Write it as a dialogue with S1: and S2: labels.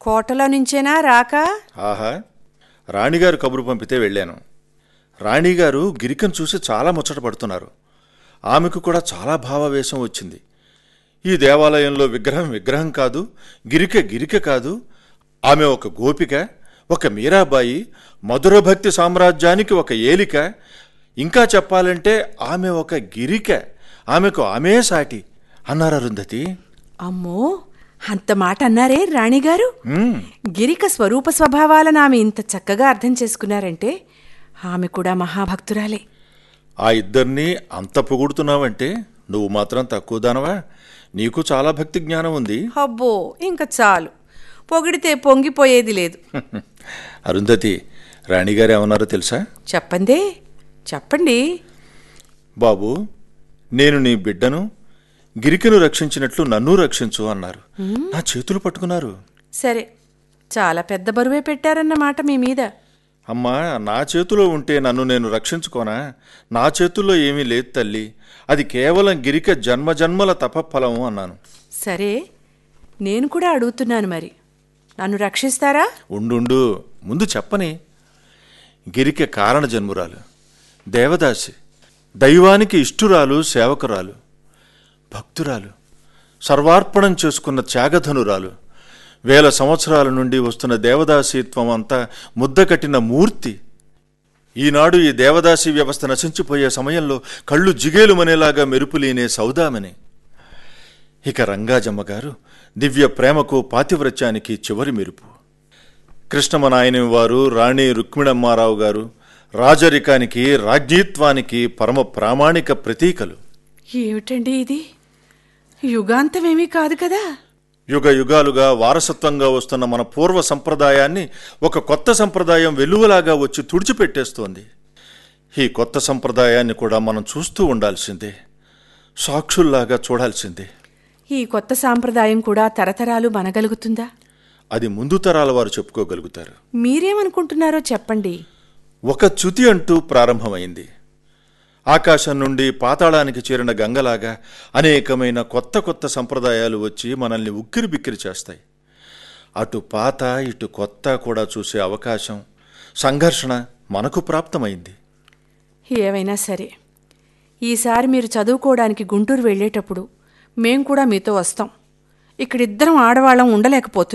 S1: కోటలో నుంచేనా రాక
S2: ఆహా రాణిగారు కబురు పంపితే వెళ్ళాను రాణిగారు గిరికను చూసి చాలా ముచ్చట పడుతున్నారు ఆమెకు కూడా చాలా భావావేశం వచ్చింది ఈ దేవాలయంలో విగ్రహం విగ్రహం కాదు గిరిక గిరిక కాదు ఆమె ఒక గోపిక ఒక మీరాబాయి మధుర భక్తి సామ్రాజ్యానికి ఒక ఏలిక ఇంకా చెప్పాలంటే ఆమె ఒక గిరిక ఆమెకు ఆమె సాటి అన్నారు అరుంధతి
S1: అమ్మో అంత మాట అన్నారే రాణిగారు
S2: "మ్మ్,
S1: గిరిక స్వరూప స్వభావాలను ఆమె ఇంత చక్కగా అర్థం చేసుకున్నారంటే ఆమె కూడా మహాభక్తురాలే
S2: ఆ ఇద్దరినీ అంత పొగుడుతున్నావంటే నువ్వు మాత్రం తక్కువ దానవా నీకు చాలా భక్తి జ్ఞానం ఉంది
S1: అబ్బో ఇంకా చాలు పొగిడితే పొంగిపోయేది లేదు
S2: అరుంధతి రాణిగారు ఏమన్నారో తెలుసా
S1: చెప్పందే చెప్పండి
S2: బాబు నేను నీ బిడ్డను గిరికను రక్షించినట్లు నన్ను రక్షించు అన్నారు నా చేతులు పట్టుకున్నారు
S1: సరే చాలా పెద్ద బరువే పెట్టారన్నమాట మీ మీద
S2: అమ్మా నా చేతిలో ఉంటే నన్ను నేను రక్షించుకోనా నా చేతుల్లో ఏమీ లేదు తల్లి అది కేవలం గిరిక జన్మజన్మల తపఫలం అన్నాను
S1: సరే నేను కూడా అడుగుతున్నాను మరి నన్ను రక్షిస్తారా
S2: ఉండుండు ముందు చెప్పని గిరిక కారణ జన్మురాలు దేవదాసి దైవానికి ఇష్టురాలు సేవకురాలు భక్తురాలు సర్వార్పణం చేసుకున్న త్యాగధనురాలు వేల సంవత్సరాల నుండి వస్తున్న దేవదాసీత్వం అంతా ముద్దకట్టిన మూర్తి ఈనాడు ఈ దేవదాసి వ్యవస్థ నశించిపోయే సమయంలో కళ్ళు జిగేలుమనేలాగా మెరుపులీనే సౌదామని ఇక రంగాజమ్మ గారు దివ్య ప్రేమకు పాతివ్రత్యానికి చివరి మెరుపు కృష్ణమనాయని వారు రాణి రుక్మిణమ్మారావు గారు రాజరికానికి రాజ్ఞీత్వానికి పరమ ప్రామాణిక ప్రతీకలు
S1: ఏమిటండి ఇది యుగాంతమేమీ కాదు కదా
S2: యుగ యుగాలుగా వారసత్వంగా వస్తున్న మన పూర్వ సంప్రదాయాన్ని ఒక కొత్త సంప్రదాయం వెలువలాగా వచ్చి తుడిచిపెట్టేస్తోంది ఈ కొత్త సంప్రదాయాన్ని కూడా మనం చూస్తూ ఉండాల్సిందే సాక్షుల్లాగా చూడాల్సిందే
S1: ఈ కొత్త సాంప్రదాయం కూడా తరతరాలు మనగలుగుతుందా
S2: అది ముందు తరాల వారు చెప్పుకోగలుగుతారు
S1: మీరేమనుకుంటున్నారో చెప్పండి
S2: ఒక చ్యుతి అంటూ ప్రారంభమైంది ఆకాశం నుండి పాతాళానికి చేరిన గంగలాగా అనేకమైన కొత్త కొత్త సంప్రదాయాలు వచ్చి మనల్ని ఉక్కిరి బిక్కిరి చేస్తాయి అటు పాత ఇటు కొత్త కూడా చూసే అవకాశం సంఘర్షణ మనకు ప్రాప్తమైంది
S1: ఏవైనా సరే ఈసారి మీరు చదువుకోవడానికి గుంటూరు వెళ్ళేటప్పుడు మేం కూడా మీతో వస్తాం ఇక్కడిద్దరం ఆడవాళ్ళం ఉండలేకపోతున్నాం